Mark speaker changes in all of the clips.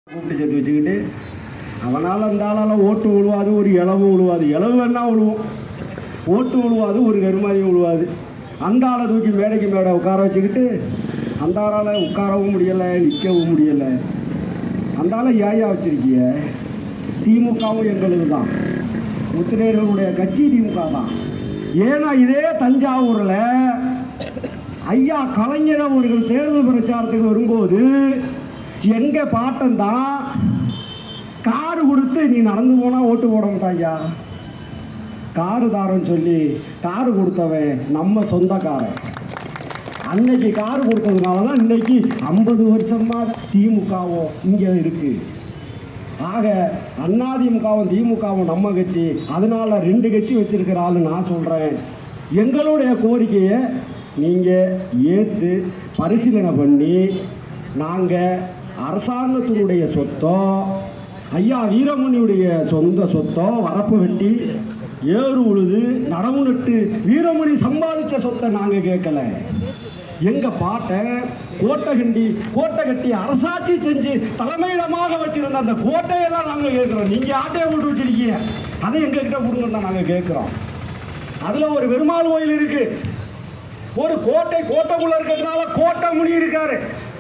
Speaker 1: கூப்பிட்டு சேர்த்து வச்சுக்கிட்டு அவனால் அந்த ஆளால் ஓட்டு விழுவாது ஒரு இளவு விழுவாது இளவு வேணா விழுவோம் ஓட்டு விழுவாது ஒரு கருமாதி விழுவாது அந்த ஆளை தூக்கி மேடைக்கு மேடை உட்கார வச்சுக்கிட்டு அந்த ஆளால் உட்காரவும் முடியலை நிற்கவும் முடியலை அந்த ஆளை ஏயா வச்சிருக்கிய திமுகவும் எங்களுக்கு தான் முத்திரையர்களுடைய கட்சி திமுக தான் ஏன்னா இதே தஞ்சாவூரில் ஐயா கலைஞர் அவர்கள் தேர்தல் பிரச்சாரத்துக்கு வரும்போது எங்க பாட்டன் தான் காரு கொடுத்து நீ நடந்து போனால் ஓட்டு போட மாட்டாயா காரு தாரன்னு சொல்லி காரு கொடுத்தவன் நம்ம சொந்தக்காரன் அன்னைக்கு கார் கொடுத்ததுனால தான் இன்னைக்கு ஐம்பது வருஷமா திமுகவும் இங்கே இருக்கு ஆக அதிமுகவும் திமுகவும் நம்ம கட்சி அதனால ரெண்டு கட்சி வச்சிருக்கிற ஆளு நான் சொல்கிறேன் எங்களுடைய கோரிக்கையை நீங்கள் ஏற்று பரிசீலனை பண்ணி நாங்கள் அரசாங்கத்தினுடைய சொத்தோ ஐயா வீரமணியுடைய சொந்த சொத்தோ வரப்பு வெட்டி ஏறு உழுது நடவு நட்டு வீரமணி சம்பாதிச்ச சொத்தை நாங்கள் கேட்கல எங்க பாட்டை கோட்டை கண்டி கோட்டை கட்டி அரசாட்சி செஞ்சு தலைமையிடமாக வச்சிருந்த அந்த கோட்டையை தான் நாங்கள் கேட்குறோம் நீங்கள் ஆட்டையை போட்டு வச்சிருக்கீங்க அதை எங்ககிட்ட கொடுங்கன்னு தான் நாங்கள் கேட்குறோம் அதில் ஒரு பெருமாள் கோயில் இருக்கு ஒரு கோட்டை கோட்டைக்குள்ள இருக்கிறதுனால கோட்டை முனி இருக்காரு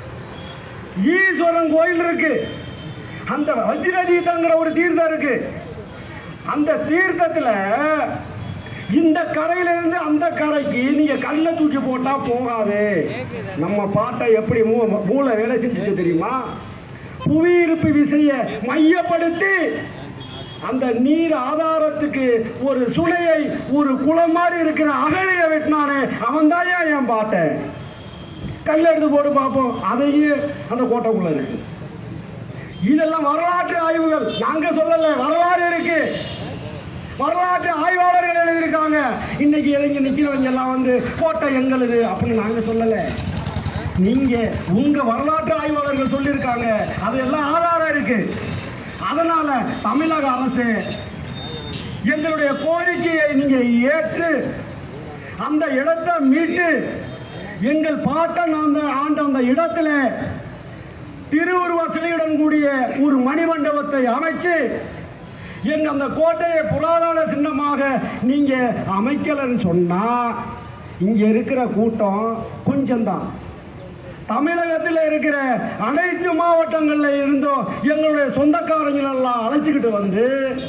Speaker 1: ஈஸ்வரன் கோயில் இருக்கு அந்த வஜ்ரதீதங்கிற ஒரு தீர்த்தம் இருக்கு அந்த தீர்த்தத்தில் இந்த கரையில இருந்து அந்த கரைக்கு நீங்க கல்லை தூக்கி போட்டா போகாது நம்ம பாட்டை எப்படி மூ மூளை வேலை செஞ்சுச்சு தெரியுமா புவியிருப்பு விசையை மையப்படுத்தி அந்த நீர் ஆதாரத்துக்கு ஒரு சுனையை ஒரு குளம் மாதிரி இருக்கிற அகழியை வெட்டினானே அவன் தான் என் பாட்டை கல் எடுத்து போட்டு பார்ப்போம் அதையும் அந்த கோட்டைக்குள்ள இருக்கு இதெல்லாம் வரலாற்று ஆய்வுகள் நாங்க சொல்லல வரலாறு இருக்கு வரலாற்று ஆய்வாளர்கள் எழுதியிருக்காங்க இன்னைக்கு எதைங்க நிக்கிறவங்க எல்லாம் வந்து கோட்டை எங்களுது அப்படின்னு நாங்க சொல்லல நீங்க உங்க வரலாற்று ஆய்வாளர்கள் சொல்லியிருக்காங்க அது எல்லாம் ஆதாரம் இருக்கு அதனால தமிழக அரசு எங்களுடைய கோரிக்கையை நீங்க ஏற்று அந்த இடத்தை மீட்டு எங்கள் பாட்டன் அந்த ஆண்ட அந்த இடத்துல திருவுருவ சிலையுடன் கூடிய ஒரு மணிமண்டபத்தை அமைச்சு எங்க அந்த கோட்டையை புராதன சின்னமாக நீங்க அமைக்கலன்னு சொன்னா இங்க இருக்கிற கூட்டம் கொஞ்சம்தான் தமிழகத்தில் இருக்கிற அனைத்து மாவட்டங்களில் இருந்தும் எங்களுடைய சொந்தக்காரங்களெல்லாம் அழைச்சிக்கிட்டு வந்து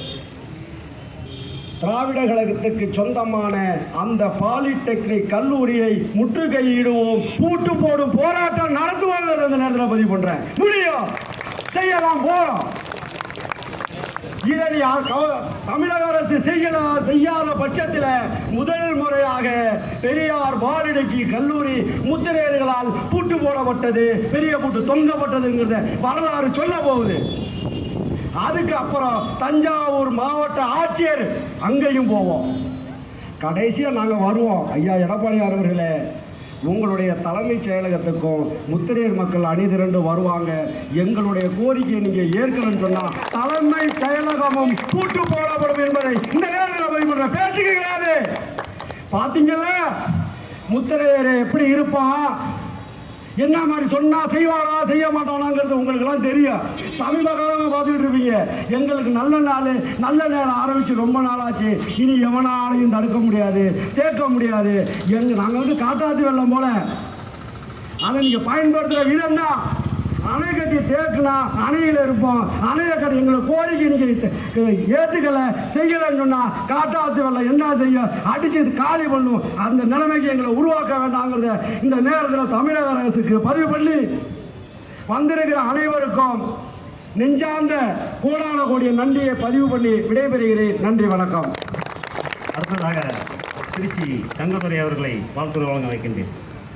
Speaker 1: திராவிட கழகத்துக்கு சொந்தமான அந்த பாலிடெக்னிக் கல்லூரியை முற்றுகையிடுவோம் பூட்டு போடும் போராட்டம் நடத்துவாங்க அந்த நேரத்தில் பதிவு பண்றேன் முடியும் செய்யலாம் போறோம் இதை நீ யார் கவ- தமிழக அரசு செய்யலாம் செய்யாத பட்சத்தில் முதல் முறையாக பெரியார் பாலிடக்கி கல்லூரி முத்திரையர்களால் பூட்டு போடப்பட்டது பெரிய பூட்டு தொங்கப்பட்டதுங்கிறத வரலாறு சொல்ல போகுது அதுக்கு அப்புறம் தஞ்சாவூர் மாவட்ட ஆட்சியர் அங்கேயும் போவோம் கடைசியாக நாங்கள் வருவோம் ஐயா எடப்பாடியார் அவர்களே உங்களுடைய தலைமைச் செயலகத்துக்கும் முத்திரையர் மக்கள் அணிதிரண்டு வருவாங்க எங்களுடைய கோரிக்கையை நீங்கள் ஏற்கனவே சொன்னால் தலைமை செயலகமும் பூட்டு போடப்படும் என்பதை இந்த நேரத்தில் பதிவு பண்ணுற பேச்சுக்கு கிடையாது பார்த்தீங்களா முத்திரையர் எப்படி இருப்பான் என்ன மாதிரி சொன்னா செய்வானா செய்ய மாட்டானாங்கிறது உங்களுக்கெல்லாம் தெரியும் சமீப காலமாக பார்த்துக்கிட்டு இருப்பீங்க எங்களுக்கு நல்ல நாள் நல்ல நேரம் ஆரம்பித்து ரொம்ப நாளாச்சு இனி எவனாலையும் தடுக்க முடியாது தேக்க முடியாது எங்க நாங்கள் வந்து காட்டாத்து வெள்ளம் போல அதை நீங்கள் பயன்படுத்துகிற விதம் தான் அணை கட்டி தேக்குனா அணையில் இருப்போம் அணையை கட்டி எங்களை கோரிக்கை நீங்கள் ஏற்றுக்கல செய்யலைன்னு சொன்னால் காட்டாத்து வெள்ளம் என்ன செய்யும் அடிச்சு இது காலி பண்ணும் அந்த நிலைமைக்கு எங்களை உருவாக்க வேண்டாங்கிறத இந்த நேரத்தில் தமிழக அரசுக்கு பதிவு பண்ணி வந்திருக்கிற அனைவருக்கும் நெஞ்சார்ந்த கோடான கோடிய நன்றியை பதிவு பண்ணி விடைபெறுகிறேன் நன்றி வணக்கம்
Speaker 2: அடுத்ததாக திருச்சி தங்கத்துறை அவர்களை வாழ்த்துறை வழங்க வைக்கின்றேன்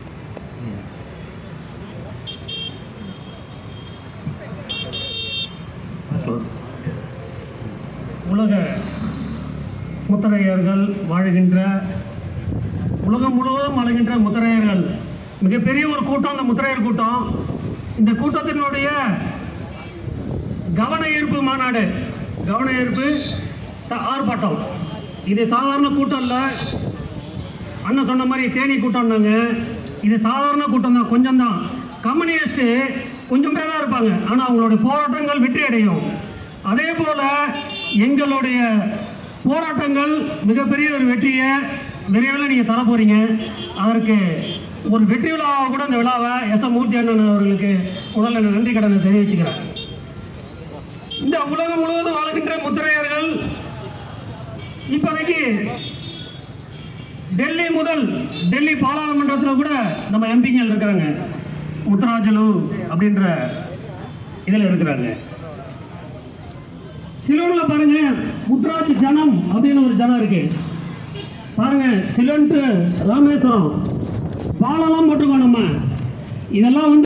Speaker 3: உலக முத்தரையர்கள் வாழ்கின்ற உலகம் முழுவதும் வாழ்கின்ற முத்தரையர்கள் மிகப்பெரிய ஒரு கூட்டம் அந்த முத்தரையர் கூட்டம் இந்த கூட்டத்தினுடைய கவன ஈர்ப்பு மாநாடு கவன ஈர்ப்பு த- ஆர்ப்பாட்டம் இது சாதாரண கூட்டம் இல்லை அண்ணன் சொன்ன மாதிரி தேனி கூட்டம்னாங்க இது சாதாரண கூட்டம் தான் கொஞ்சம் தான் கம்யூனிஸ்ட்டு கொஞ்சம் பேர் தான் இருப்பாங்க ஆனால் அவங்களுடைய போராட்டங்கள் வெற்றி அடையும் அதே போல எங்களுடைய போராட்டங்கள் மிகப்பெரிய ஒரு வெற்றியை விரைவில் நீங்கள் தர போறீங்க அதற்கு ஒரு வெற்றி விழாவாக கூட இந்த விழாவை எஸ் எம் மூர்த்தி அண்ணன் அவர்களுக்கு முதல்ல நான் நன்றி கடனை தெரிவிச்சுக்கிறேன் இந்த உலகம் முழுவதும் வாழ்கின்ற முத்திரையர்கள் இப்போதைக்கு டெல்லி முதல் டெல்லி பாராளுமன்றத்தில் கூட நம்ம எம்பிங்கள் இருக்கிறாங்க முத்தராஜலு அப்படின்ற இதில் இருக்கிறாங்க சிலோனில் பாருங்க முத்துராஜ் ஜனம் அப்படின்னு ஒரு ஜனம் இருக்கு பாருங்க சிலோன் to ராமேஸ்வரம் பாலம்லாம் போட்டிருக்கோம் நம்ம இதெல்லாம் வந்து